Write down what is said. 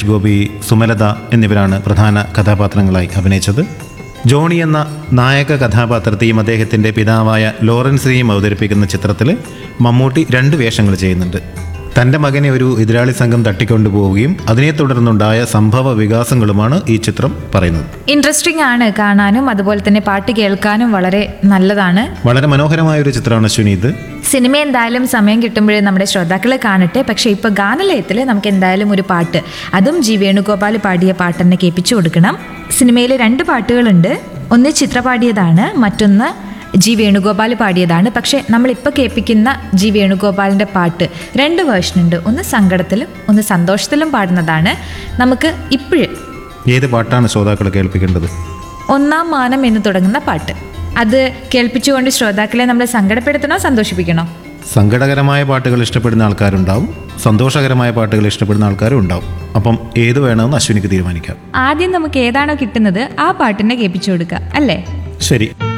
സുരേഷ് ഗോപി സുമലത എന്നിവരാണ് പ്രധാന കഥാപാത്രങ്ങളായി അഭിനയിച്ചത് ജോണി എന്ന നായക കഥാപാത്രത്തെയും അദ്ദേഹത്തിൻ്റെ പിതാവായ ലോറൻസിനെയും അവതരിപ്പിക്കുന്ന ചിത്രത്തിൽ മമ്മൂട്ടി രണ്ട് വേഷങ്ങൾ ചെയ്യുന്നുണ്ട് തൻ്റെ മകനെ ഒരു എതിരാളി സംഘം തട്ടിക്കൊണ്ടുപോവുകയും അതിനെ തുടർന്നുണ്ടായ സംഭവ വികാസങ്ങളുമാണ് ഈ ചിത്രം പറയുന്നത് ഇൻട്രസ്റ്റിംഗ് ആണ് കാണാനും അതുപോലെ തന്നെ പാട്ട് കേൾക്കാനും വളരെ നല്ലതാണ് വളരെ മനോഹരമായ ഒരു ചിത്രമാണ് അശ്വിനി ഇത് സിനിമ എന്തായാലും സമയം കിട്ടുമ്പോഴേ നമ്മുടെ ശ്രോതാക്കളെ കാണട്ടെ പക്ഷേ ഇപ്പോൾ ഗാനലയത്തിൽ നമുക്ക് എന്തായാലും ഒരു പാട്ട് അതും ജി വേണുഗോപാൽ പാടിയ പാട്ട് തന്നെ കേൾപ്പിച്ചു കൊടുക്കണം സിനിമയിൽ രണ്ട് പാട്ടുകളുണ്ട് ഒന്ന് ചിത്ര പാടിയതാണ് മറ്റൊന്ന് ജി വേണുഗോപാൽ പാടിയതാണ് പക്ഷേ നമ്മളിപ്പോൾ കേൾപ്പിക്കുന്ന ജി വേണുഗോപാലിൻ്റെ പാട്ട് രണ്ട് വേർഷൻ ഉണ്ട് ഒന്ന് സങ്കടത്തിലും ഒന്ന് സന്തോഷത്തിലും പാടുന്നതാണ് നമുക്ക് ഇപ്പോഴും ഏത് പാട്ടാണ് ശ്രോതാക്കളെ കേൾപ്പിക്കേണ്ടത് ഒന്നാം മാനം എന്ന് തുടങ്ങുന്ന പാട്ട് അത് കേൾപ്പിച്ചുകൊണ്ട് ശ്രോതാക്കളെ നമ്മൾ സങ്കടപ്പെടുത്തണോ സന്തോഷിപ്പിക്കണോ സങ്കടകരമായ പാട്ടുകൾ ഇഷ്ടപ്പെടുന്ന ആൾക്കാരുണ്ടാവും സന്തോഷകരമായ പാട്ടുകൾ ഇഷ്ടപ്പെടുന്ന ആൾക്കാരും ഉണ്ടാവും അപ്പം ഏത് വേണമെന്ന് അശ്വിനിക്ക് തീരുമാനിക്കാം ആദ്യം നമുക്ക് ഏതാണോ കിട്ടുന്നത് ആ പാട്ടിനെ കേൾപ്പിച്ചു കൊടുക്കുക അല്ലേ ശരി